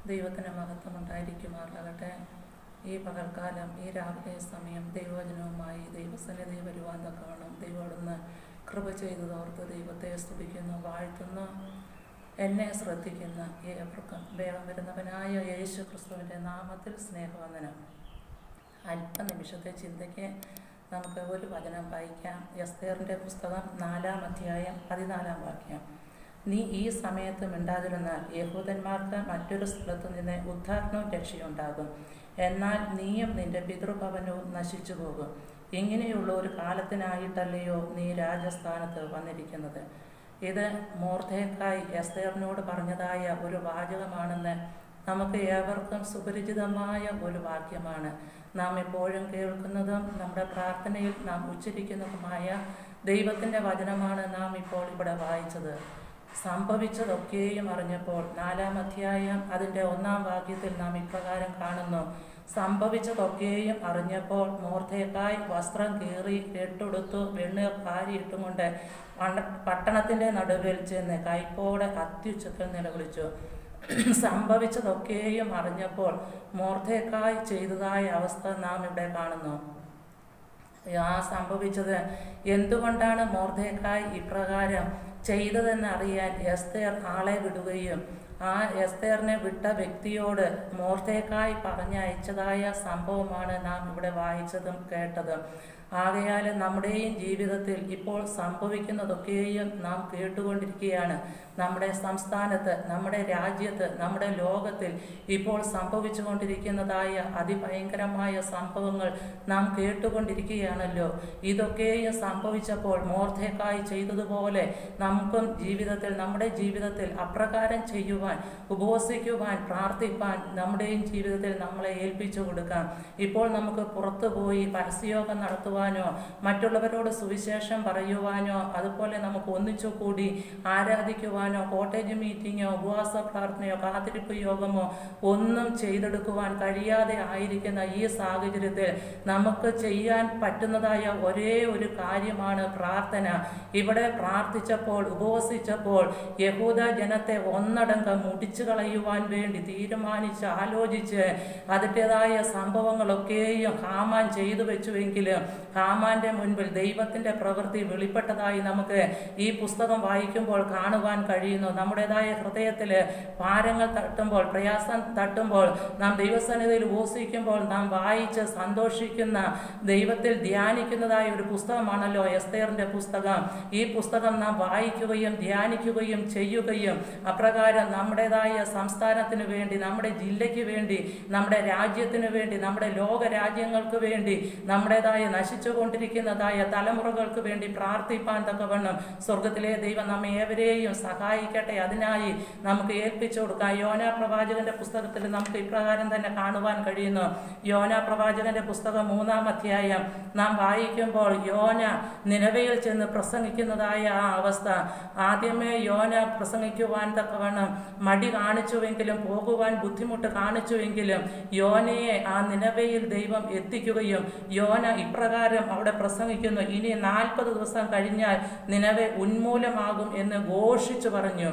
ദൈവത്തിന് മഹത്വം ഉണ്ടായിരിക്കുമാറാകട്ടെ ഈ പകൽക്കാലം ഈ രാവിലെ സമയം ദൈവവചനവുമായി ദൈവസന്നിധി വരുവാൻ തക്കവണ്ണം ദൈവോടൊന്ന് കൃപ ചെയ്തതോർത്ത് ദൈവത്തെ സ്തുതിക്കുന്നു വാഴ്ത്തുന്നു എന്നെ ശ്രദ്ധിക്കുന്ന ഏവർക്കും വേഗം വരുന്നവനായ യേശു ക്രിസ്തുവിൻ്റെ നാമത്തിൽ സ്നേഹവന്ദനം അല്പനിമിഷത്തെ ചിന്തയ്ക്ക് നമുക്ക് ഒരു വചനം വായിക്കാം എസ്തേറിൻ്റെ പുസ്തകം നാലാം അധ്യായം പതിനാലാം വാക്യം നീ ഈ സമയത്ത് മിണ്ടാതിരുന്നാൽ യഹൂദന്മാർക്ക് മറ്റൊരു സ്ഥലത്തു നിന്ന് ഉദ്ധാരണവും രക്ഷയുണ്ടാകും എന്നാൽ നീയും നിന്റെ പിതൃഭവനവും നശിച്ചു പോകും ഇങ്ങനെയുള്ള ഒരു കാലത്തിനായിട്ടല്ലയോ നീ രാജസ്ഥാനത്ത് വന്നിരിക്കുന്നത് ഇത് മോർദ്ധേക്കായി എസ്തേറിനോട് പറഞ്ഞതായ ഒരു വാചകമാണെന്ന് നമുക്ക് ഏവർക്കും സുപരിചിതമായ ഒരു വാക്യമാണ് നാം എപ്പോഴും കേൾക്കുന്നതും നമ്മുടെ പ്രാർത്ഥനയിൽ നാം ഉച്ചരിക്കുന്നതുമായ ദൈവത്തിൻ്റെ വചനമാണ് നാം ഇപ്പോൾ ഇവിടെ വായിച്ചത് സംഭവിച്ചതൊക്കെയും അറിഞ്ഞപ്പോൾ നാലാം അധ്യായം അതിൻ്റെ ഒന്നാം വാക്യത്തിൽ നാം ഇപ്രകാരം കാണുന്നു സംഭവിച്ചതൊക്കെയും അറിഞ്ഞപ്പോൾ മോർദ്ധേക്കായി വസ്ത്രം കീറി കെട്ടുടുത്തു വെണ്ണീർ പാരിയിട്ടും കൊണ്ട് പട്ടണത്തിൻ്റെ നടുവിൽ ചെന്ന് കൈപ്പോടെ അത്യുച്ചത്തിൽ നിലവിളിച്ചു സംഭവിച്ചതൊക്കെയും അറിഞ്ഞപ്പോൾ മോർദ്ധേക്കായി ചെയ്തതായ അവസ്ഥ നാം ഇവിടെ കാണുന്നു ആ സംഭവിച്ചത് എന്തുകൊണ്ടാണ് മോർദ്ധേക്കായി ഇപ്രകാരം ചെയ്തതെന്ന് അറിയാൻ എസ്തേർ ആളെ വിടുകയും ആ എസ്തേറിനെ വിട്ട വ്യക്തിയോട് മോർത്തേക്കായി പറഞ്ഞയച്ചതായ സംഭവമാണ് നാം ഇവിടെ വായിച്ചതും കേട്ടതും ആകയാൽ നമ്മുടെയും ജീവിതത്തിൽ ഇപ്പോൾ സംഭവിക്കുന്നതൊക്കെയും നാം കേട്ടുകൊണ്ടിരിക്കുകയാണ് നമ്മുടെ സംസ്ഥാനത്ത് നമ്മുടെ രാജ്യത്ത് നമ്മുടെ ലോകത്തിൽ ഇപ്പോൾ സംഭവിച്ചുകൊണ്ടിരിക്കുന്നതായ അതിഭയങ്കരമായ സംഭവങ്ങൾ നാം കേട്ടുകൊണ്ടിരിക്കുകയാണല്ലോ ഇതൊക്കെയും സംഭവിച്ചപ്പോൾ മോർദ്ധേക്കായി ചെയ്തതുപോലെ നമുക്കും ജീവിതത്തിൽ നമ്മുടെ ജീവിതത്തിൽ അപ്രകാരം ചെയ്യുവാൻ ഉപവസിക്കുവാൻ പ്രാർത്ഥിപ്പാൻ നമ്മുടെയും ജീവിതത്തിൽ നമ്മളെ ഏൽപ്പിച്ചു കൊടുക്കാം ഇപ്പോൾ നമുക്ക് പുറത്തു പോയി പരസ്യയോഗം നടത്തുവാനോ മറ്റുള്ളവരോട് സുവിശേഷം പറയുവാനോ അതുപോലെ നമുക്ക് ഒന്നിച്ചു കൂടി ആരാധിക്കുവാനോ കോട്ടേജ് മീറ്റിങ്ങോ ഉപവാസ പ്രാർത്ഥനയോ കാത്തിരിപ്പ് യോഗമോ ഒന്നും ചെയ്തെടുക്കുവാൻ കഴിയാതെ ആയിരിക്കുന്ന ഈ സാഹചര്യത്തിൽ നമുക്ക് ചെയ്യാൻ പറ്റുന്നതായ ഒരേ ഒരു കാര്യമാണ് പ്രാർത്ഥന ഇവിടെ പ്രാർത്ഥിച്ചപ്പോൾ ഉപവസിച്ചപ്പോൾ യഹൂദ ജനത്തെ ഒന്നടങ്കം മുടിച്ചു കളയുവാൻ വേണ്ടി തീരുമാനിച്ച് ആലോചിച്ച് അതിൻ്റെതായ സംഭവങ്ങളൊക്കെയും ഹാമാൻ ചെയ്തു വെച്ചുവെങ്കിലും ഹാമാന്റെ മുൻപിൽ ദൈവത്തിന്റെ പ്രവൃത്തി വെളിപ്പെട്ടതായി നമുക്ക് ഈ പുസ്തകം വായിക്കുമ്പോൾ കാണുവാൻ കഴിയുന്നു നമ്മുടേതായ ഹൃദയത്തിൽ ഭാരങ്ങൾ തട്ടുമ്പോൾ പ്രയാസം തട്ടുമ്പോൾ നാം ദൈവസന്നിധിയിൽ ഉപസിക്കുമ്പോൾ നാം വായിച്ച് സന്തോഷിക്കുന്ന ദൈവത്തിൽ ധ്യാനിക്കുന്നതായ ഒരു പുസ്തകമാണല്ലോ എസ്തേറിന്റെ പുസ്തകം ഈ പുസ്തകം നാം വായിക്കുകയും ധ്യാനിക്കുകയും ചെയ്യുകയും അപ്രകാരം നമ്മുടേതായ സംസ്ഥാനത്തിന് വേണ്ടി നമ്മുടെ ജില്ലയ്ക്ക് വേണ്ടി നമ്മുടെ രാജ്യത്തിന് വേണ്ടി നമ്മുടെ ലോക രാജ്യങ്ങൾക്ക് വേണ്ടി നമ്മുടേതായ നശിച്ചുകൊണ്ടിരിക്കുന്നതായ തലമുറകൾക്ക് വേണ്ടി പ്രാർത്ഥിപ്പാൻ തക്കവണ്ണം സ്വർഗത്തിലെ ദൈവം നമ്മെ ഏവരെയും സഹായിക്കട്ടെ അതിനായി നമുക്ക് ഏൽപ്പിച്ചു കൊടുക്കാം യോന പ്രവാചകന്റെ പുസ്തകത്തിൽ നമുക്ക് ഇപ്രകാരം തന്നെ കാണുവാൻ കഴിയുന്നു യോന പ്രവാചകന്റെ പുസ്തകം മൂന്നാം അധ്യായം നാം വായിക്കുമ്പോൾ യോന നിലവയിൽ ചെന്ന് പ്രസംഗിക്കുന്നതായ ആ അവസ്ഥ ആദ്യമേ യോന പ്രസംഗിക്കുവാൻ തക്കവണ്ണം മടി കാണിച്ചുവെങ്കിലും പോകുവാൻ ബുദ്ധിമുട്ട് കാണിച്ചുവെങ്കിലും യോനയെ ആ നിലവയിൽ ദൈവം എത്തിക്കുകയും യോന ഇപ്രകാരം അവിടെ പ്രസംഗിക്കുന്നു ഇനി നാൽപ്പത് ദിവസം കഴിഞ്ഞാൽ നിലവെ ഉന്മൂലമാകും എന്ന് ഘോഷിച്ചു പറഞ്ഞു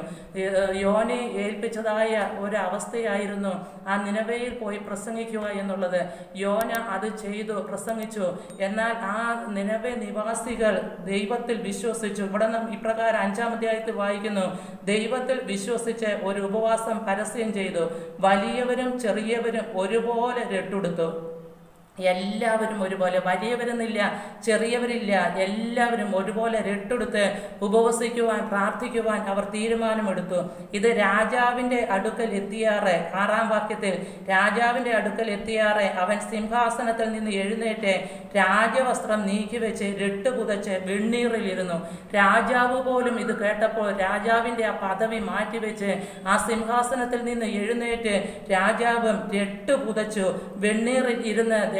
യോനെ ഏൽപ്പിച്ചതായ ഒരവസ്ഥയായിരുന്നു ആ നിലവയിൽ പോയി പ്രസംഗിക്കുക എന്നുള്ളത് യോന അത് ചെയ്തു പ്രസംഗിച്ചു എന്നാൽ ആ നിലവെ നിവാസികൾ ദൈവത്തിൽ വിശ്വസിച്ചു ഇവിടെ നാം ഇപ്രകാരം അഞ്ചാം അധ്യായത്തിൽ വായിക്കുന്നു ദൈവത്തിൽ വിശ്വസിച്ച് ഒരു ഉപവാസം പരസ്യം ചെയ്തു വലിയവരും ചെറിയവരും ഒരുപോലെ രട്ടെടുത്തു എല്ലാവരും ഒരുപോലെ വലിയവരെന്നില്ല ചെറിയവരില്ല എല്ലാവരും ഒരുപോലെ രട്ടെടുത്ത് ഉപവസിക്കുവാൻ പ്രാർത്ഥിക്കുവാൻ അവർ തീരുമാനമെടുത്തു ഇത് രാജാവിന്റെ അടുക്കൽ എത്തിയാറെ ആറാം വാക്യത്തിൽ രാജാവിന്റെ അടുക്കൽ എത്തിയാറെ അവൻ സിംഹാസനത്തിൽ നിന്ന് എഴുന്നേറ്റ് രാജവസ്ത്രം നീക്കിവെച്ച് രട്ട് പുതച്ച് വെണ്ണീറിലിരുന്നു രാജാവ് പോലും ഇത് കേട്ടപ്പോൾ രാജാവിന്റെ ആ പദവി മാറ്റിവെച്ച് ആ സിംഹാസനത്തിൽ നിന്ന് എഴുന്നേറ്റ് രാജാവും രട്ട് പുതച്ചു വെണ്ണീറിൽ ഇരുന്ന്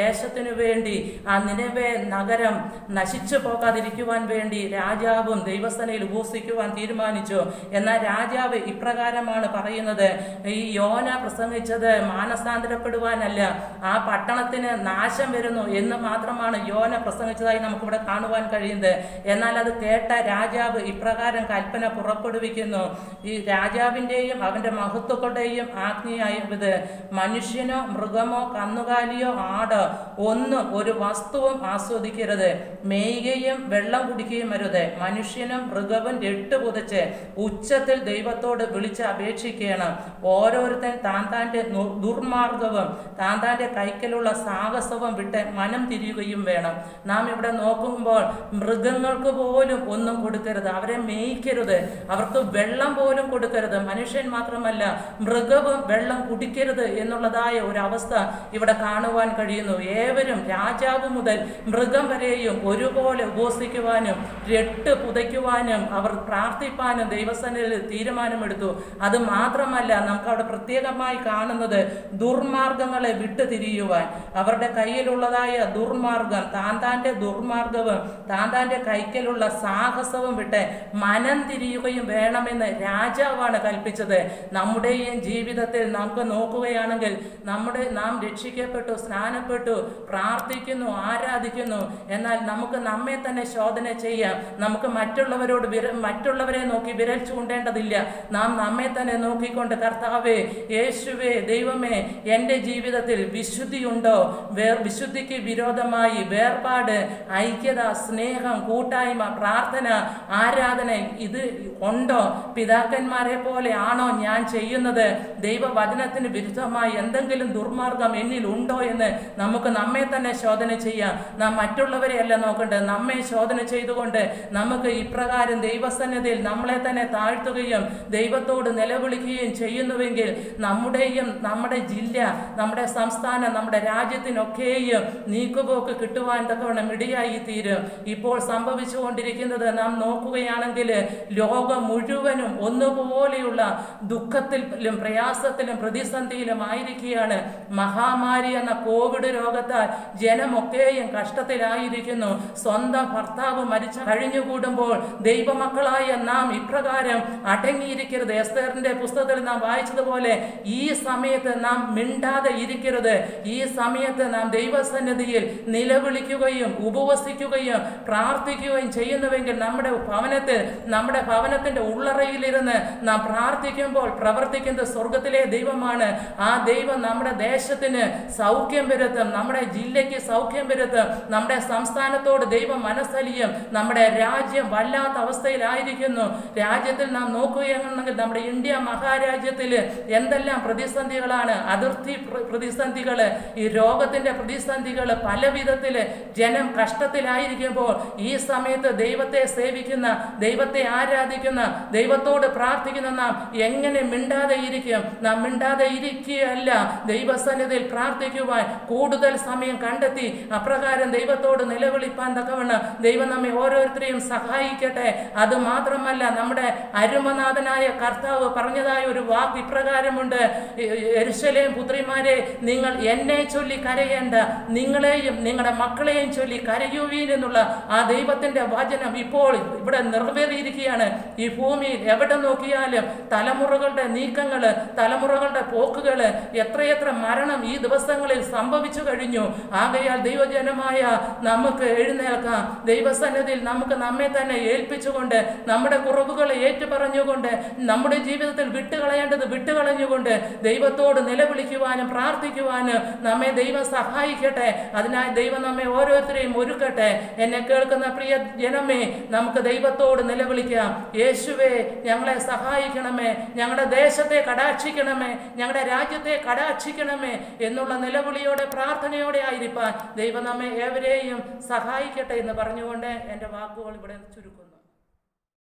ദേശത്തിനു വേണ്ടി ആ നിലവെ നഗരം നശിച്ചു പോകാതിരിക്കുവാൻ വേണ്ടി രാജാവും ദൈവസനയിൽ ഉപസിക്കുവാൻ തീരുമാനിച്ചു എന്നാൽ രാജാവ് ഇപ്രകാരമാണ് പറയുന്നത് ഈ യോന പ്രസംഗിച്ചത് മാനസാന്തരപ്പെടുവാനല്ല ആ പട്ടണത്തിന് നാശം വരുന്നു എന്ന് മാത്രമാണ് യോന പ്രസംഗിച്ചതായി നമുക്കിവിടെ കാണുവാൻ കഴിയുന്നത് എന്നാൽ അത് കേട്ട രാജാവ് ഇപ്രകാരം കൽപ്പന പുറപ്പെടുവിക്കുന്നു ഈ രാജാവിൻ്റെയും അവൻ്റെ മഹത്വങ്ങളുടെയും ആജ്ഞയായത് മനുഷ്യനോ മൃഗമോ കന്നുകാലിയോ ആടോ ഒന്നും ഒരു വസ്തുവും ആസ്വദിക്കരുത് മേയുകയും വെള്ളം കുടിക്കുകയും അരുത് മനുഷ്യനും മൃഗവും രട്ട് പുതച്ച് ഉച്ചത്തിൽ ദൈവത്തോട് വിളിച്ച് അപേക്ഷിക്കണം ഓരോരുത്തൻ താൻ താൻ്റെ നു- ദുർമാർഗവും താൻ താൻ്റെ കൈക്കലുള്ള സാഹസവും വിട്ട് മനം തിരിയുകയും വേണം നാം ഇവിടെ നോക്കുമ്പോൾ മൃഗങ്ങൾക്ക് പോലും ഒന്നും കൊടുക്കരുത് അവരെ മേയ്ക്കരുത് അവർക്ക് വെള്ളം പോലും കൊടുക്കരുത് മനുഷ്യൻ മാത്രമല്ല മൃഗവും വെള്ളം കുടിക്കരുത് എന്നുള്ളതായ ഒരു അവസ്ഥ ഇവിടെ കാണുവാൻ കഴിയുന്നു ഏവരും രാജാവ് മുതൽ മൃഗം വരെയും ഒരുപോലെ ഉപസിക്കുവാനും രട്ട് പുതയ്ക്കുവാനും അവർ പ്രാർത്ഥിപ്പാനും ദൈവസന്നിധിയിൽ തീരുമാനമെടുത്തു അത് മാത്രമല്ല നമുക്ക് അവിടെ പ്രത്യേകമായി കാണുന്നത് ദുർമാർഗങ്ങളെ വിട്ടു തിരിയുവാൻ അവരുടെ കയ്യിലുള്ളതായ ദുർമാർഗം താൻ താൻ്റെ ദുർമാർഗവും താൻ താൻ്റെ കൈക്കലുള്ള സാഹസവും വിട്ട് മനം തിരിയുകയും വേണമെന്ന് രാജാവാണ് കൽപ്പിച്ചത് നമ്മുടെയും ജീവിതത്തിൽ നമുക്ക് നോക്കുകയാണെങ്കിൽ നമ്മുടെ നാം രക്ഷിക്കപ്പെട്ടു സ്നാനപ്പെട്ടു പ്രാർത്ഥിക്കുന്നു ആരാധിക്കുന്നു എന്നാൽ നമുക്ക് നമ്മെ തന്നെ ശോധന ചെയ്യാം നമുക്ക് മറ്റുള്ളവരോട് വിര മറ്റുള്ളവരെ നോക്കി വിരൽ ചൂണ്ടേണ്ടതില്ല നാം നമ്മെ തന്നെ നോക്കിക്കൊണ്ട് കർത്താവേ യേശുവേ ദൈവമേ എൻ്റെ ജീവിതത്തിൽ വിശുദ്ധിയുണ്ടോ വേർ വിശുദ്ധിക്ക് വിരോധമായി വേർപാട് ഐക്യത സ്നേഹം കൂട്ടായ്മ പ്രാർത്ഥന ആരാധന ഇത് ഉണ്ടോ പിതാക്കന്മാരെ പോലെ ആണോ ഞാൻ ചെയ്യുന്നത് ദൈവവചനത്തിന് വിരുദ്ധമായി എന്തെങ്കിലും ദുർമാർഗം എന്നിൽ ഉണ്ടോ എന്ന് നമുക്ക് നമ്മെ തന്നെ ശോധന ചെയ്യാം നാം മറ്റുള്ളവരെ അല്ല നോക്കേണ്ടത് നമ്മെ ശോധന ചെയ്തുകൊണ്ട് നമുക്ക് ഇപ്രകാരം ദൈവസന്നിധിയിൽ നമ്മളെ തന്നെ താഴ്ത്തുകയും ദൈവത്തോട് നിലവിളിക്കുകയും ചെയ്യുന്നുവെങ്കിൽ നമ്മുടെയും നമ്മുടെ ജില്ല നമ്മുടെ സംസ്ഥാനം നമ്മുടെ രാജ്യത്തിനൊക്കെയും നീക്കുപോക്ക് കിട്ടുവാൻ തക്കവണ്ണം ഇടയായി തീരും ഇപ്പോൾ സംഭവിച്ചുകൊണ്ടിരിക്കുന്നത് നാം നോക്കുകയാണെങ്കിൽ ലോകം മുഴുവനും ഒന്നുപോലെയുള്ള ദുഃഖത്തിലും പ്രയാസത്തിലും പ്രതിസന്ധിയിലും ആയിരിക്കുകയാണ് മഹാമാരി എന്ന കോവിഡ് രോഗത്താൽ ജനമൊക്കെയും കഷ്ടത്തിലായിരിക്കുന്നു സ്വന്തം ഭർത്താവ് മരിച്ച കഴിഞ്ഞുകൂടുമ്പോൾ ദൈവമക്കളായ നാം ഇപ്രകാരം അടങ്ങിയിരിക്കരുത് എസ്തേറിന്റെ പുസ്തകത്തിൽ നാം വായിച്ചതുപോലെ ഈ സമയത്ത് നാം മിണ്ടാതെ ഇരിക്കരുത് ഈ സമയത്ത് നാം ദൈവസന്നിധിയിൽ നിലവിളിക്കുകയും ഉപവസിക്കുകയും പ്രാർത്ഥിക്കുകയും ചെയ്യുന്നുവെങ്കിൽ നമ്മുടെ ഭവനത്തിൽ നമ്മുടെ ഭവനത്തിന്റെ ഉള്ളറയിലിരുന്ന് നാം പ്രാർത്ഥിക്കുമ്പോൾ പ്രവർത്തിക്കുന്നത് സ്വർഗത്തിലെ ദൈവമാണ് ആ ദൈവം നമ്മുടെ ദേശത്തിന് സൗഖ്യം വരുത്തും നമ്മുടെ ജില്ലയ്ക്ക് സൗഖ്യം വരുത്തും നമ്മുടെ സംസ്ഥാനത്തോട് ദൈവം മനസ്സലിയും നമ്മുടെ രാജ്യം വല്ലാത്ത അവസ്ഥയിലായിരിക്കുന്നു രാജ്യത്തിൽ നാം നോക്കുകയാണെങ്കിൽ നമ്മുടെ ഇന്ത്യ മഹാരാജ്യത്തിൽ എന്തെല്ലാം പ്രതിസന്ധികളാണ് അതിർത്തി പ്ര- പ്രതിസന്ധികള് ഈ രോഗത്തിന്റെ പ്രതിസന്ധികൾ പല വിധത്തില് ജനം കഷ്ടത്തിലായിരിക്കുമ്പോൾ ഈ സമയത്ത് ദൈവത്തെ സേവിക്കുന്ന ദൈവത്തെ ആരാധിക്കുന്ന ദൈവത്തോട് പ്രാർത്ഥിക്കുന്ന നാം എങ്ങനെ മിണ്ടാതെ ഇരിക്കും നാം മിണ്ടാതെ ഇരിക്കുകയല്ല ദൈവസന്നിധിയിൽ പ്രാർത്ഥിക്കുവാൻ കൂടുതൽ സമയം കണ്ടെത്തി അപ്രകാരം ദൈവത്തോട് നിലവിളിപ്പാൻ തക്കവണ്ണം ദൈവം നമ്മെ ഓരോരുത്തരെയും സഹായിക്കട്ടെ അത് മാത്രമല്ല നമ്മുടെ അരുമനാഥനായ കർത്താവ് പറഞ്ഞതായ ഒരു വാക്ക് ഇപ്രകാരമുണ്ട് എരുശലേം പുത്രിമാരെ നിങ്ങൾ എന്നെ ചൊല്ലി കരയേണ്ട നിങ്ങളെയും നിങ്ങളുടെ മക്കളെയും ചൊല്ലി കരയുവീൻ എന്നുള്ള ആ ദൈവത്തിന്റെ വചനം ഇപ്പോൾ ഇവിടെ നിറവേറിയിരിക്കുകയാണ് ഈ ഭൂമിയിൽ എവിടെ നോക്കിയാലും തലമുറകളുടെ നീക്കങ്ങള് തലമുറകളുടെ പോക്കുകള് എത്രയെത്ര മരണം ഈ ദിവസങ്ങളിൽ സംഭവിച്ചു കഴിഞ്ഞു ആകയാൽ ദൈവജനമായ നമുക്ക് എഴുന്നേൽക്കാം ദൈവസന്നിധിയിൽ നമുക്ക് നമ്മെ തന്നെ ഏൽപ്പിച്ചുകൊണ്ട് നമ്മുടെ കുറവുകളെ ഏറ്റുപറഞ്ഞുകൊണ്ട് നമ്മുടെ ജീവിതത്തിൽ വിട്ടുകളയേണ്ടത് വിട്ടുകളഞ്ഞുകൊണ്ട് ദൈവത്തോട് നിലവിളിക്കുവാനും പ്രാർത്ഥിക്കുവാനും നമ്മെ ദൈവം സഹായിക്കട്ടെ അതിനായി ദൈവം നമ്മെ ഓരോരുത്തരെയും ഒരുക്കട്ടെ എന്നെ കേൾക്കുന്ന പ്രിയ ജനമേ നമുക്ക് ദൈവത്തോട് നിലവിളിക്കാം യേശുവേ ഞങ്ങളെ സഹായിക്കണമേ ഞങ്ങളുടെ ദേശത്തെ കടാക്ഷിക്കണമേ ഞങ്ങളുടെ രാജ്യത്തെ കടാക്ഷിക്കണമേ എന്നുള്ള നിലവിളിയോടെ പ്രാർത്ഥനയോടെ ആയിരിക്കാൻ ദൈവം നമ്മെ ഏവരെയും സഹായിക്കട്ടെ എന്ന് പറഞ്ഞുകൊണ്ട് എൻ്റെ വാക്കുകൾ ഇവിടെ ചുരുക്കുന്നു